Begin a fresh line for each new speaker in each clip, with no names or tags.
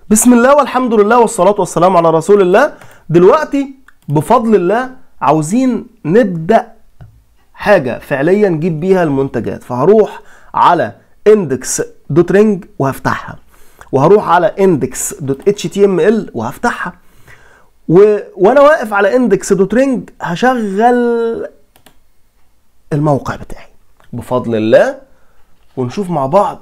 بسم الله والحمد لله والصلاة والسلام على رسول الله دلوقتي بفضل الله عاوزين نبدأ حاجة فعليا نجيب بيها المنتجات فهروح على index دوت رينج وهفتحها وهروح على index دوت html وهفتحها و... وانا واقف على index دوت رينج هشغل الموقع بتاعي بفضل الله ونشوف مع بعض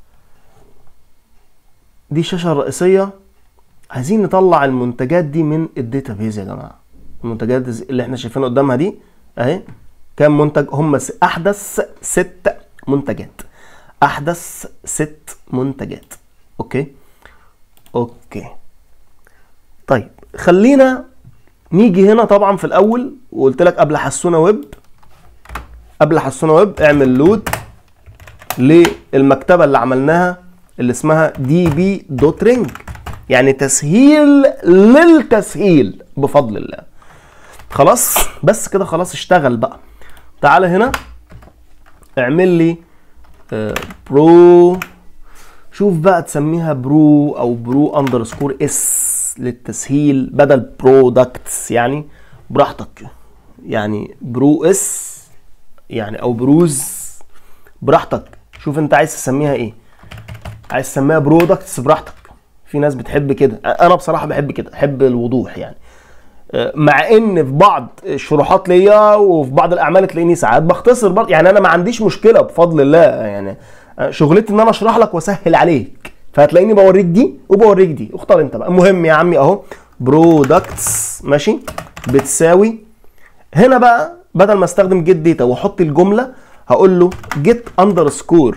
دي الشاشه الرئيسيه عايزين نطلع المنتجات دي من الداتابيز يا جماعه المنتجات اللي احنا شايفينها قدامها دي اهي كام منتج هم س- احدث ست منتجات احدث ست منتجات اوكي اوكي طيب خلينا نيجي هنا طبعا في الاول وقلت لك قبل حسونه ويب قبل حسونه ويب اعمل لود للمكتبه اللي عملناها اللي اسمها دي بي دوت رينج يعني تسهيل للتسهيل بفضل الله خلاص بس كده خلاص اشتغل بقى تعالى هنا اعمل لي آه، برو شوف بقى تسميها برو او برو اندرسكور اس للتسهيل بدل برودكتس يعني براحتك يعني برو اس يعني او بروز براحتك شوف انت عايز تسميها ايه عايز تسميها برودكتس براحتك في ناس بتحب كده انا بصراحه بحب كده بحب الوضوح يعني آه، مع ان في بعض الشروحات ليا وفي بعض الاعمال تلاقيني ساعات بختصر برضه يعني انا ما عنديش مشكله بفضل الله يعني آه، شغلتي ان انا اشرح لك واسهل عليك فهتلاقيني بوريك دي وبوريك دي اختار انت بقى المهم يا عمي اهو برودكتس ماشي بتساوي هنا بقى بدل ما استخدم جيت داتا واحط الجمله هقول له جيت اندرسكور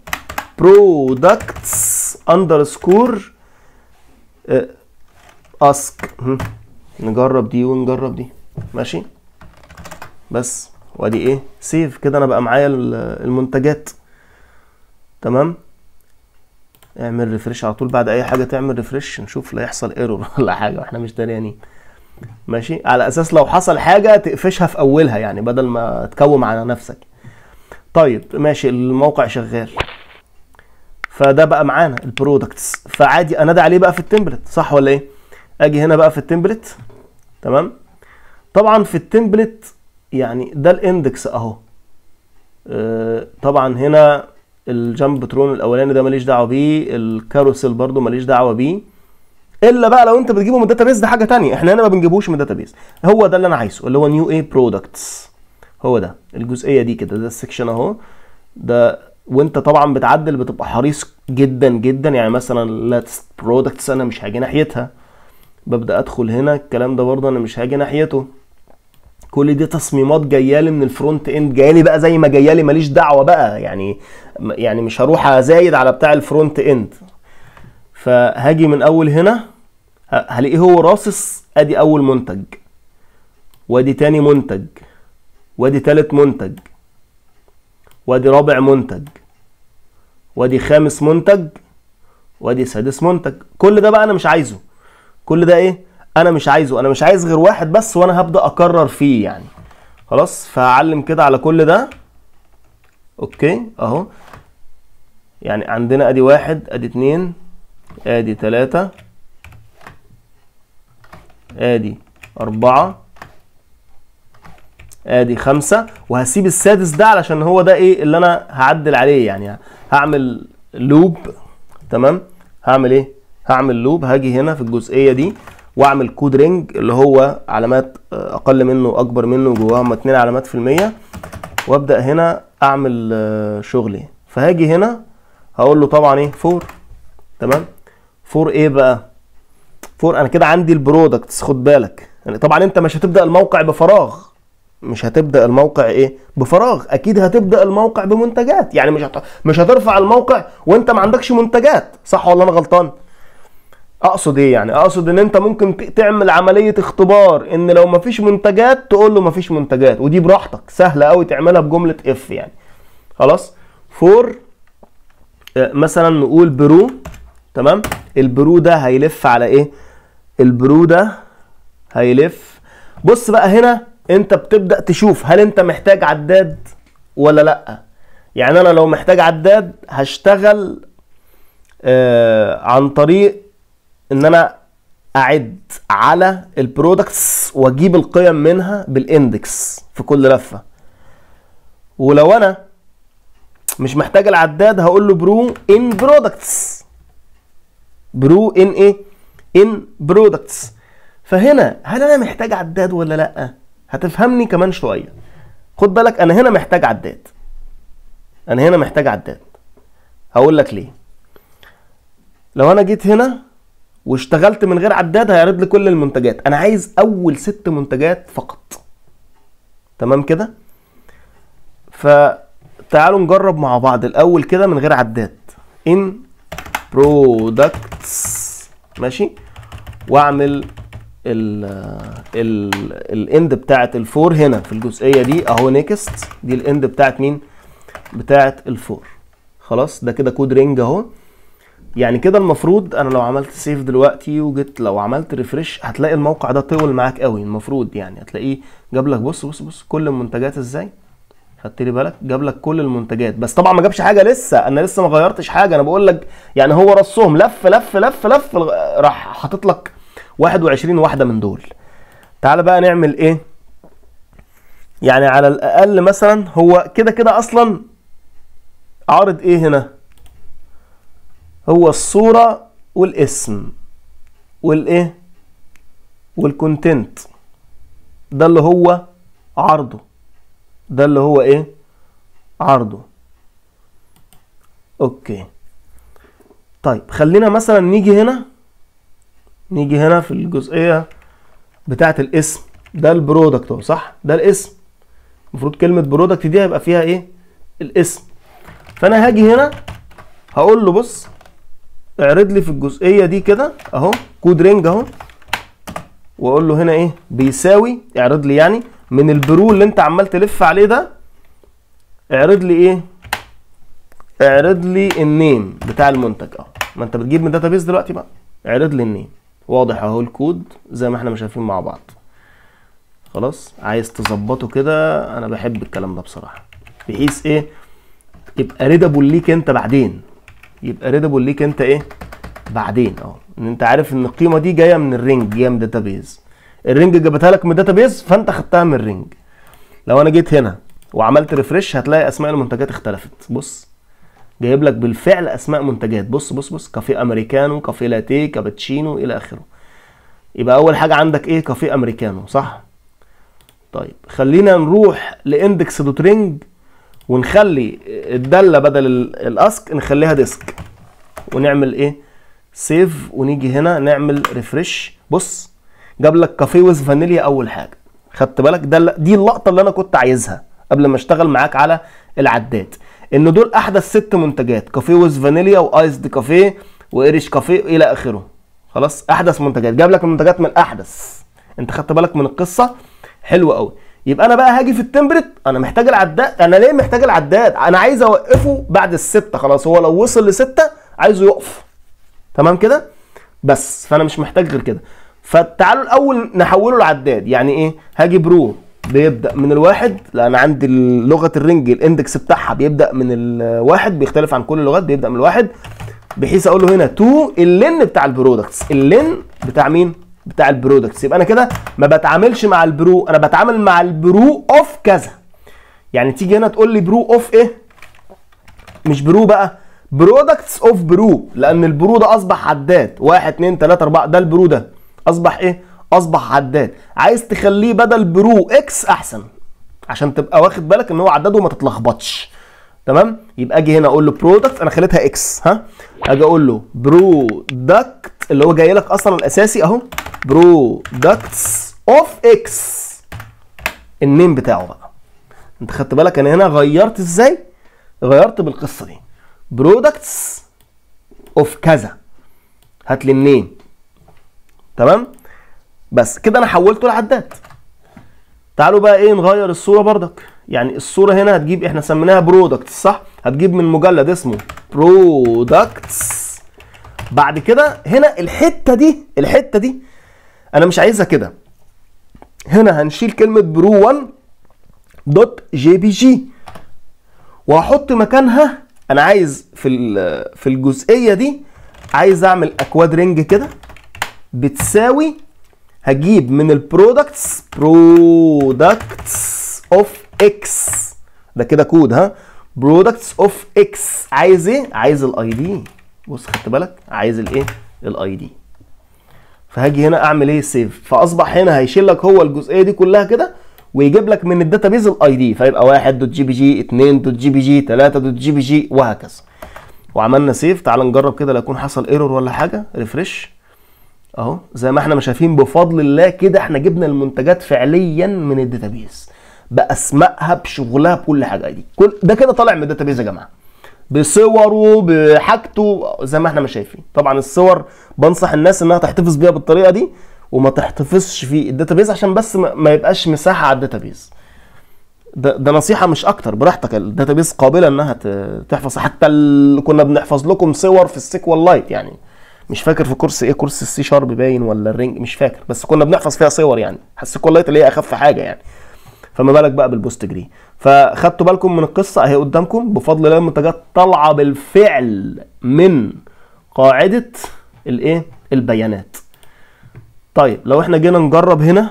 برودكتس اندرسكور اسك نجرب دي ونجرب دي ماشي بس وادي ايه سيف كده انا بقى معايا ال- المنتجات تمام اعمل ريفرش على طول بعد اي حاجه تعمل ريفرش نشوف لا يحصل ايرور ولا حاجه واحنا مش دريانين ماشي على اساس لو حصل حاجه تقفشها في اولها يعني بدل ما تكوم على نفسك طيب ماشي الموقع شغال فده بقى معانا البرودكتس فعادي انادي عليه بقى في التمبلت صح ولا ايه اجي هنا بقى في التمبلت تمام طبعا في التمبلت يعني ده الاندكس اهو آه، طبعا هنا الجامب ترون الاولاني ده ماليش دعوه بيه الكاروسيل برضو ماليش دعوه بيه الا بقى لو انت بتجيبه من الداتابيز ده حاجه تانية احنا هنا ما بنجيبوش من الداتابيز هو ده اللي انا عايزه اللي هو نيو ايه برودكتس هو ده الجزئيه دي كده ده السكشن اهو ده وانت طبعا بتعدل بتبقى حريص جدا جدا يعني مثلا لاتست برودكتس انا مش هاجي ناحيتها ببدا ادخل هنا الكلام ده برضه انا مش هاجي ناحيته كل دي تصميمات جايه لي من الفرونت اند جايه لي بقى زي ما جايه لي ماليش دعوه بقى يعني يعني مش هروح ازايد على بتاع الفرونت اند فهاجي من اول هنا ه- هلاقيه هو راصص ادي اول منتج وادي تاني منتج وادي تالت منتج وادي رابع منتج وادي خامس منتج وادي سادس منتج كل ده بقى انا مش عايزه كل ده ايه انا مش عايزه انا مش عايز غير واحد بس وانا هبدا اكرر فيه يعني خلاص فهعلم كده على كل ده اوكي اهو يعني عندنا ادي واحد ادي اتنين ادي تلاتة ادي اربعة ادي خمسة وهسيب السادس ده علشان هو ده ايه اللي انا هعدل عليه يعني هعمل لوب تمام هعمل ايه هعمل لوب هاجي هنا في الجزئية دي واعمل كود رينج اللي هو علامات آه، اقل منه واكبر منه جواهم اتنين علامات في المية وابدا هنا اعمل آه، شغلي فهاجي هنا هقول له طبعا ايه فور تمام فور ايه بقى فور انا كده عندي البرودكتس خد بالك يعني طبعا انت مش هتبدا الموقع بفراغ مش هتبدا الموقع ايه بفراغ اكيد هتبدا الموقع بمنتجات يعني مش هت... مش هترفع الموقع وانت ما عندكش منتجات صح ولا انا غلطان اقصد ايه يعني اقصد ان انت ممكن ت- تعمل عمليه اختبار ان لو مفيش منتجات تقول له مفيش منتجات ودي براحتك سهله قوي تعملها بجمله اف يعني خلاص فور مثلا نقول برو تمام البرو ده هيلف على ايه البرو ده هيلف بص بقى هنا انت بتبدا تشوف هل انت محتاج عداد ولا لا يعني انا لو محتاج عداد هشتغل آه عن طريق ان انا اعد على البرودكتس واجيب القيم منها بالاندكس في كل لفه ولو انا مش محتاج العداد هقول له برو ان برودكتس برو ان ايه ان برودكتس فهنا هل انا محتاج عداد ولا لا هتفهمني كمان شويه خد بالك انا هنا محتاج عداد انا هنا محتاج عداد هقول لك ليه لو انا جيت هنا واشتغلت من غير عداد هيعرض لي كل المنتجات انا عايز اول ست منتجات فقط تمام كده فتعالوا نجرب مع بعض الاول كده من غير عداد ان برودكتس ماشي واعمل ال ال الاند بتاعت الفور هنا في الجزئيه دي اهو نيكست دي الاند بتاعت مين بتاعت الفور خلاص ده كده كود رينج اهو يعني كده المفروض انا لو عملت سيف دلوقتي وجيت لو عملت ريفرش هتلاقي الموقع ده طول معاك قوي المفروض يعني هتلاقيه جاب لك بص بص بص كل المنتجات ازاي خدت لي بالك جاب لك كل المنتجات بس طبعا ما جابش حاجه لسه انا لسه ما غيرتش حاجه انا بقول لك يعني هو رصهم لف لف لف لف راح حاطط لك 21 واحده من دول تعال بقى نعمل ايه يعني على الاقل مثلا هو كده كده اصلا عارض ايه هنا هو الصورة والاسم والايه والكونتنت ده اللي هو عرضه ده اللي هو ايه عرضه اوكي طيب خلينا مثلا نيجي هنا نيجي هنا في الجزئية بتاعة الاسم ده البرودكت اهو صح ده الاسم المفروض كلمة برودكت دي هيبقى فيها ايه الاسم فانا هاجي هنا هقول له بص اعرض لي في الجزئيه دي كده اهو كود رينج اهو واقول له هنا ايه بيساوي اعرض لي يعني من البرو اللي انت عمال تلف عليه ده اعرض لي ايه اعرض لي النيم بتاع المنتج اهو ما انت بتجيب من داتابيس دلوقتي بقى اعرض لي النيم واضح اهو الكود زي ما احنا شايفين مع بعض خلاص عايز تظبطه كده انا بحب الكلام ده بصراحه بحيث ايه يبقى ريدابل ليك انت بعدين يبقى ريدابل ليك انت ايه بعدين اه ان انت عارف ان القيمه دي جايه من الرينج جايه من داتابيز الرينج جابتها لك من الداتابيز فانت خدتها من الرينج لو انا جيت هنا وعملت ريفرش هتلاقي اسماء المنتجات اختلفت بص جايب لك بالفعل اسماء منتجات بص بص بص كافيه امريكانو كافيه لاتيه كابتشينو الى اخره يبقى اول حاجه عندك ايه كافيه امريكانو صح طيب خلينا نروح لاندكس دوت رينج ونخلي الداله بدل الاسك نخليها ديسك ونعمل ايه سيف ونيجي هنا نعمل ريفرش بص جاب لك كافيه ويز فانيليا اول حاجه خدت بالك ده دي اللقطه اللي انا كنت عايزها قبل ما اشتغل معاك على العداد ان دول احدث ست منتجات كافيه ويز فانيليا وايزد كافيه وايريش كافيه الى اخره خلاص احدث منتجات جاب لك المنتجات من الاحدث انت خدت بالك من القصه حلوه قوي يبقى انا بقى هاجي في التمبرت انا محتاج العداد انا ليه محتاج العداد انا عايز اوقفه بعد الستة خلاص هو لو وصل لستة عايزه يقف تمام كده بس فانا مش محتاج غير كده فتعالوا الاول نحوله لعداد يعني ايه هاجي برو بيبدا من الواحد لان عندي لغه الرنج الاندكس بتاعها بيبدا من الواحد بيختلف عن كل اللغات بيبدا من الواحد بحيث اقول له هنا تو اللين بتاع البرودكتس اللين بتاع مين بتاع البرودكتس يبقى انا كده ما بتعاملش مع البرو انا بتعامل مع البرو اوف كذا يعني تيجي هنا تقول لي برو اوف ايه مش برو بقى برودكتس اوف برو لان البرو ده اصبح عداد واحد اتنين تلاته اربعه ده البرو ده اصبح ايه اصبح عداد عايز تخليه بدل برو اكس احسن عشان تبقى واخد بالك ان هو عداد وما تتلخبطش تمام يبقى اجي هنا اقول له برودكت انا خليتها اكس ها اجي اقول له برودكت اللي هو جاي لك اصلا الاساسي اهو برودكتس اوف اكس النيم بتاعه بقى انت خدت بالك انا هنا غيرت ازاي غيرت بالقصه دي برودكتس اوف كذا هات لي النيم تمام بس كده انا حولته لعداد تعالوا بقى ايه نغير الصوره بردك يعني الصوره هنا هتجيب احنا سميناها برودكتس صح هتجيب من مجلد اسمه برودكتس بعد كده هنا الحته دي الحته دي انا مش عايزها كده هنا هنشيل كلمه برو 1 دوت جي بي جي وهحط مكانها انا عايز في في الجزئيه دي عايز اعمل اكواد رينج كده بتساوي هجيب من البرودكتس برودكتس اوف اكس ده كده كود ها برودكتس اوف اكس عايز ايه عايز الاي دي بص خدت بالك عايز الايه الاي دي فهاجي هنا اعمل ايه سيف فاصبح هنا هيشيل لك هو الجزئيه دي كلها كده ويجيب لك من الداتابيز الاي دي فيبقى 1 دوت جي بي جي 2 دوت جي بي جي 3 دوت جي بي جي وهكذا وعملنا سيف تعال نجرب كده لا يكون حصل ايرور ولا حاجه ريفرش اهو زي ما احنا ما شايفين بفضل الله كده احنا جبنا المنتجات فعليا من الداتابيز باسمائها بشغلها بكل حاجه دي كل ده كده طالع من الداتابيز يا جماعه بصوره بحاجته زي ما احنا ما شايفين طبعا الصور بنصح الناس انها تحتفظ بيها بالطريقه دي وما تحتفظش في الداتابيز عشان بس ما ما يبقاش مساحه على الداتابيز ده, ده نصيحه مش اكتر براحتك الداتابيز قابله انها ت- تحفظ حتى ال... كنا بنحفظ لكم صور في السيكوال لايت يعني مش فاكر في كورس ايه كورس السي شارب باين ولا الرينج مش فاكر بس كنا بنحفظ فيها صور يعني السيكوال لايت اللي هي اخف حاجه يعني فما بالك بقى بالبوست جري فخدتوا بالكم من القصه اهي قدامكم بفضل الله المنتجات طالعه بالفعل من قاعده الايه البيانات طيب لو احنا جينا نجرب هنا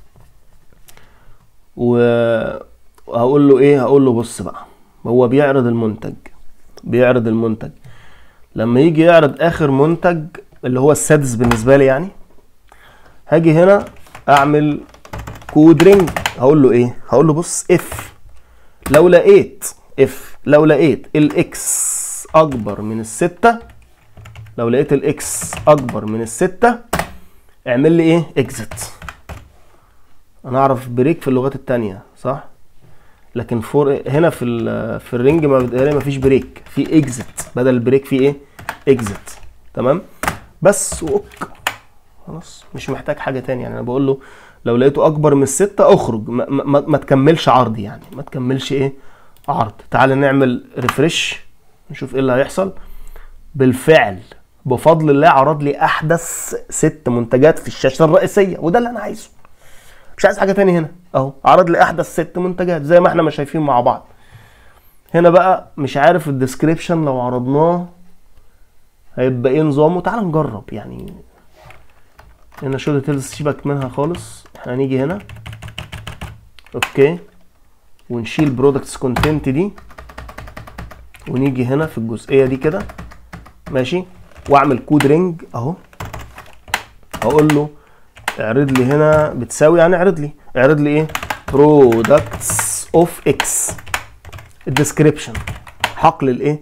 و- وهقول له ايه هقول له بص بقى هو بيعرض المنتج بيعرض المنتج لما يجي يعرض اخر منتج اللي هو السادس بالنسبه لي يعني هاجي هنا اعمل كود رينج هقول له ايه هقول له بص اف لو لقيت اف لو لقيت الاكس اكبر من الستة لو لقيت الاكس اكبر من الستة اعمل لي ايه اكزت انا اعرف بريك في اللغات التانية صح لكن فور هنا في ال في الرينج ما ما فيش بريك في اكزت بدل البريك في ايه اكزت تمام بس واوك خلاص مش محتاج حاجه تاني يعني انا بقول له لو لقيته اكبر من الستة اخرج ما, ما, ما تكملش عرض يعني ما تكملش ايه عرض تعال نعمل ريفرش نشوف ايه اللي هيحصل بالفعل بفضل الله عرض لي احدث ست منتجات في الشاشه الرئيسيه وده اللي انا عايزه مش عايز حاجه تاني هنا اهو عرض لي احدث ست منتجات زي ما احنا ما شايفين مع بعض هنا بقى مش عارف الديسكريبشن لو عرضناه هيبقى ايه نظامه تعال نجرب يعني هنا شو ديتيلز سيبك منها خالص احنا هنيجي هنا اوكي ونشيل برودكتس كونتنت دي ونيجي هنا في الجزئيه دي كده ماشي واعمل كود رينج اهو هقول له اعرض لي هنا بتساوي يعني اعرض لي اعرض لي ايه برودكتس اوف اكس الديسكريبشن حقل الايه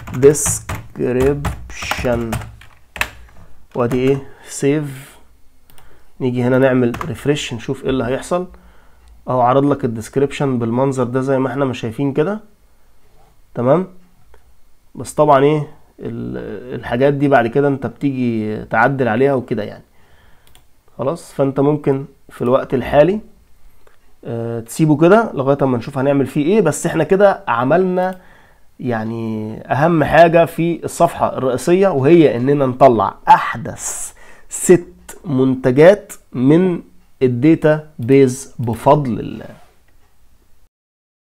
ديسكريبشن وادي ايه سيف نيجي هنا نعمل ريفرش نشوف ايه اللي هيحصل اهو عرض لك الديسكريبشن بالمنظر ده زي ما احنا ما شايفين كده تمام بس طبعا ايه ال- الحاجات دي بعد كده انت بتيجي تعدل عليها وكده يعني خلاص فانت ممكن في الوقت الحالي آه، تسيبه كده لغايه اما نشوف هنعمل فيه ايه بس احنا كده عملنا يعني اهم حاجه في الصفحه الرئيسيه وهي اننا نطلع احدث ست منتجات من الداتا بيز بفضل الله